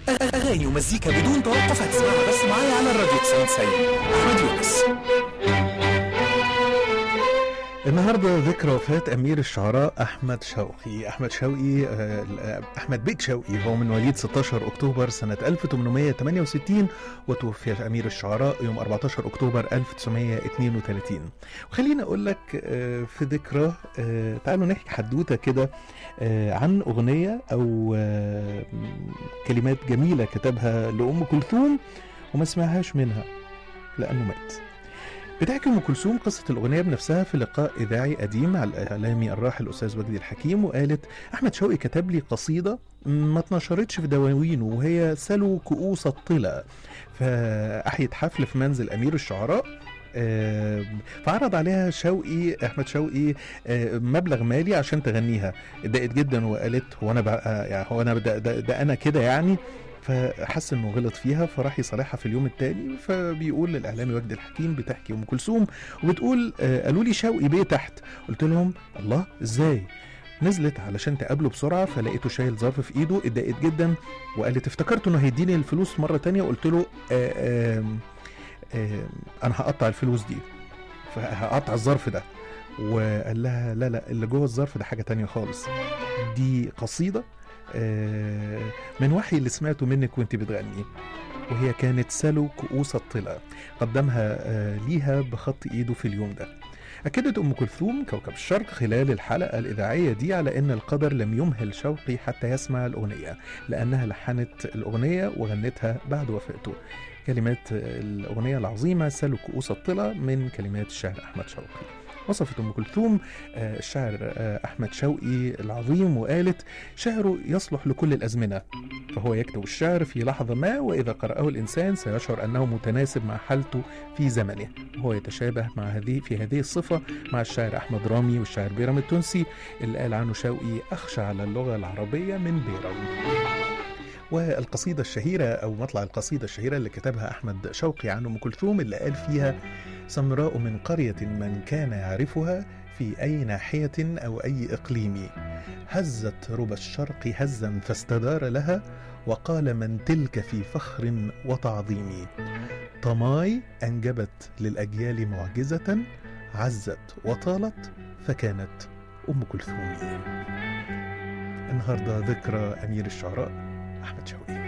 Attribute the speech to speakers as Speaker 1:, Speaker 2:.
Speaker 1: أغاني ومزيكا بدون توقف هتسمعها بس معايا على الراديو 90 90 أحمد يونس
Speaker 2: النهارده ذكرى وفاة أمير الشعراء أحمد شوقي، أحمد شوقي آه، أحمد بيك شوقي هو من مواليد 16 أكتوبر سنة 1868 وتوفي أمير الشعراء يوم 14 أكتوبر 1932. وخليني أقول لك آه، في ذكرى آه، تعالوا نحكي حدوتة كده آه، عن أغنية أو آه، كلمات جميلة كتبها لأم كلثوم وما سمعهاش منها لأنه مات. بتحكي ام كلثوم قصه الاغنيه بنفسها في لقاء اذاعي قديم على الاعلامي الراحل الاستاذ وجدي الحكيم وقالت احمد شوقي كتب لي قصيده ما اتنشرتش في دواوينه وهي سلو كؤوس الطلا فاحيت حفل في منزل امير الشعراء آه، فعرض عليها شوقي احمد شوقي آه، مبلغ مالي عشان تغنيها اتضايقت جدا وقالت هو انا بقى يعني هو انا ده, ده, ده انا كده يعني فحس انه غلط فيها فراح يصالحها في اليوم التاني فبيقول للاعلامي وجدي الحكيم بتحكي ام كلثوم وبتقول آه، قالوا لي شوقي بيه تحت قلت لهم الله ازاي نزلت علشان تقابله بسرعه فلقيته شايل ظرف في ايده اتضايقت جدا وقالت افتكرت انه هيديني الفلوس مره تانية وقلت له آه آم آم انا هقطع الفلوس دي فهقطع الظرف ده وقال لها لا لا اللي جوه الظرف ده حاجه تانية خالص دي قصيده آه، من وحي اللي سمعته منك وانت بتغني وهي كانت سلو كؤوس الطلا قدمها آه، ليها بخط ايده في اليوم ده أكدت أم كلثوم كوكب الشرق خلال الحلقة الإذاعية دي على أن القدر لم يمهل شوقي حتى يسمع الأغنية لأنها لحنت الأغنية وغنتها بعد وفاته كلمات الأغنية العظيمة سلو كؤوس الطلا من كلمات الشاعر أحمد شوقي وصفت ام كلثوم آه، الشاعر آه، احمد شوقي العظيم وقالت شعره يصلح لكل الازمنه فهو يكتب الشعر في لحظه ما واذا قراه الانسان سيشعر انه متناسب مع حالته في زمنه وهو يتشابه مع هذه في هذه الصفه مع الشاعر احمد رامي والشاعر بيرم التونسي اللي قال عنه شوقي اخشى على اللغه العربيه من بيرم والقصيدة الشهيرة أو مطلع القصيدة الشهيرة اللي كتبها أحمد شوقي عن أم كلثوم اللي قال فيها سمراء من قرية من كان يعرفها في أي ناحية أو أي إقليم هزت ربى الشرق هزا فاستدار لها وقال من تلك في فخر وتعظيم طماي أنجبت للأجيال معجزة عزت وطالت فكانت أم كلثوم النهاردة ذكرى أمير الشعراء أحمد شوقي